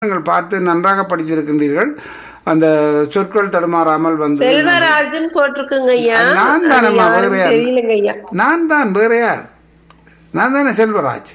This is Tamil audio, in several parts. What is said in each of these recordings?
நீங்கள் பார்த்து நன்றாக படித்திருக்கின்றீர்கள் அந்த சொற்கள் தடுமாறாமல் வந்து செல்வராஜன் போட்டிருக்குங்க ஐயா நான் அது தானம்மா யாருன்னு வேற யார்? தெரியலங்க ஐயா நான் தான் வேற யார் நான் தானே செல்வராஜ்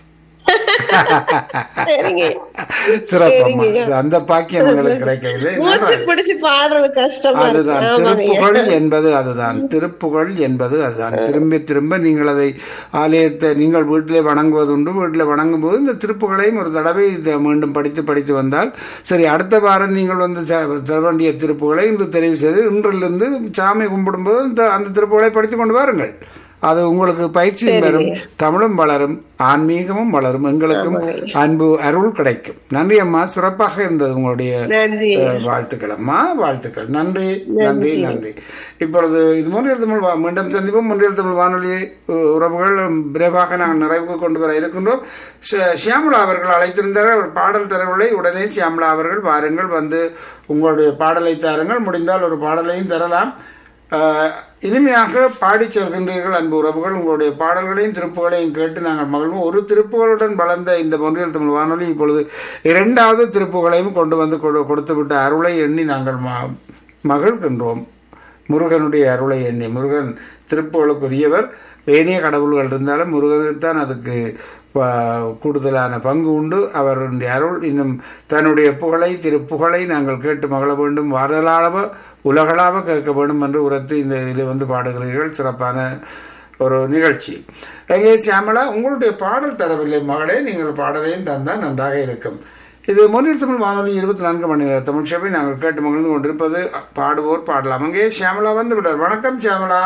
சரிங்க சிறப்பம்மா அந்த பாக்கியம் உங்களுக்கு கிடைக்கவில்லை மூச்சு பிடிச்சு பாடுறது கஷ்டமா இருக்கு அதுதான் ஆமாங்க ஐயா திருப்புகழ் என்பது அதுதான் திருப்புகழ் என்பது அதுதான் திரும்ப திரும்ப நீங்கள் அதை ஆலயத்தை நீங்கள் வீட்டிலே வணங்குவதுண்டு வீட்டில் வணங்கும் போது இந்த திருப்புகளையும் ஒரு தடவை இத மீண்டும் படித்து படித்து வந்தால் சரி அடுத்த வாரம் நீங்கள் வந்து செ- செல்ல வேண்டிய திருப்புகளை இன்று தெரிவு செய்து இன்றிலிருந்து சாமி கும்பிடும்போது இந்த அந்த திருப்புகளை படித்து கொண்டு வாருங்கள் அது உங்களுக்கு பயிற்சியும் வரும் தமிழும் வளரும் ஆன்மீகமும் வளரும் எங்களுக்கும் அன்பு அருள் கிடைக்கும் நன்றி அம்மா சிறப்பாக இருந்தது உங்களுடைய நன்றி அஹ், வாழ்த்துக்கள் அம்மா வாழ்த்துக்கள் நன்றி நன்றி நன்றி இப்பொழுது இது முன்னில் தமிழ் வா- மீண்டும் சந்திப்போம் முன்னில் தமிழ் வானொலி உ- உறவுகள் விரைவாக நாங்கள் நிறைவுக்கு கொண்டு வர இருக்கின்றோம் ஷ- ஷியாமளா அவர்கள் அழைத்திருந்தார்கள் அவர் பாடல் தரவில்லை உடனே ஷியாமளா அவர்கள் வாருங்கள் வந்து உங்களுடைய பாடலை தாருங்கள் முடிந்தால் ஒரு பாடலையும் தரலாம் அஹ், இனிமையாக பாடிச் செல்கின்றீர்கள் அன்பு உறவுகள் உங்களுடைய பாடல்களையும் திருப்புகளையும் கேட்டு நாங்கள் மகிழ்வோம் ஒரு திருப்புகளுடன் வளர்ந்த இந்த மொழியல் தமிழ் வானொலி இப்பொழுது இரண்டாவது திருப்புகளையும் கொண்டு வந்து கொடு- கொடுத்துவிட்ட அருளை எண்ணி நாங்கள் ம- மகிழ்கின்றோம் முருகனுடைய அருளை எண்ணி முருகன் திருப்புகளுக்குரியவர் ஏனைய கடவுள்கள் இருந்தாலும் முருகனுக்குத்தான் அதுக்கு ப- கூடுதலான பங்கு உண்டு அவருடைய அருள் இன்னும் தன்னுடைய புகழை திருப்புகழை நாங்கள் கேட்டு மகிழ வேண்டும் வரலாளவ உலகளாவ கேட்க வேண்டும் என்று உரத்து இந்த இதில் வந்து பாடுகிறீர்கள் சிறப்பான ஒரு நிகழ்ச்சி எங்கே சியாமலா உங்களுடைய பாடல் தரவில்லை மகளே நீங்கள் பாடலையும் தந்தால் நன்றாக இருக்கும் இது முன்னீர் தமிழ் வானொலி இருபத்தி நான்கு மணி நேர தமிழ் சபை நாங்கள் கேட்டு மகிழ்ந்து கொண்டிருப்பது பாடுவோர் பாடலாம் அங்கே சியாமலா வந்து விடார் வணக்கம் சியாமலா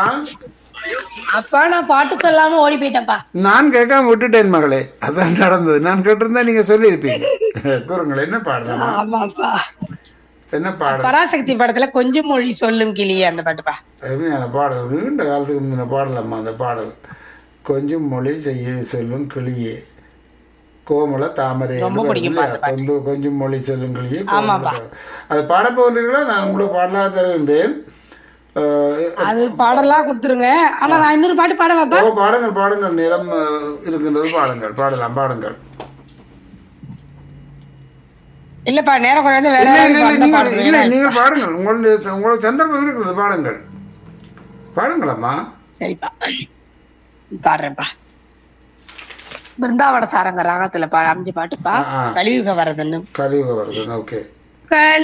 அப்பா நான் பாட்டு சொல்லாம ஓடி போயிட்டேன்ப்பா நான் கேட்காம விட்டுட்டேன் மகளே அதான் நடந்தது நான் கேட்டிருந்தா நீங்க சொல்லியிருப்பீங்க கூறுங்கள் என்ன பாடலாமா ஆமாப்பா என்ன பாடல் பராசக்தி படத்துல கொஞ்சம் மொழி சொல்லும் கிளியே அந்த பாட்டுப்பா அருமையான பாடல் நீண்ட காலத்துக்கு முந்தின பாடலம்மா அந்த பாடல் கொஞ்சம் மொழி செய்ய சொல்லும் கிளியே கோமல தாமரை ரொம்ப என்று பிடிக்கும் வருது இல்லையா? பாட்டு, கொஞ்சம் கொஞ்சம் மொழி சொல்லும் கிளியே கோமள ஆமாப்பா. தாமரை. அது பாட போகிறீர்களா நான் உங்களுக்கு பாடலாக தருகின்றேன் அஹ், அது பாடலாம் கொடுத்துருங்க ஆனா நான் இன்னொரு பாட்டு பாடவாப்பா ஓ பாடுங்கள் பாடுங்கள் நேரம் அஹ், இருக்கின்றது பாடுங்கள் பாடலாம் பாடுங்கள் இல்லப்பா நேரம் குறைந்து வேற இல்லை யாராவது இல்லை இல்லை பாடினா நீங்கள் இல்லை பாடுங்க. நீங்கள் பாடுங்கள் உங்களுடைய உங்களுக்கு சந்தர்ப்பம் இருக்கிறது பாடுங்கள் பாடுங்களம்மா சரிப்பா பாடுறேன்ப்பா பிருந்தாவன சாரங்க ராகத்துல பா அஞ்சு பாட்டுப்பா ஆ, ஆ. கலியுக வரதன்னு கலியுக வருது ஓகே கலி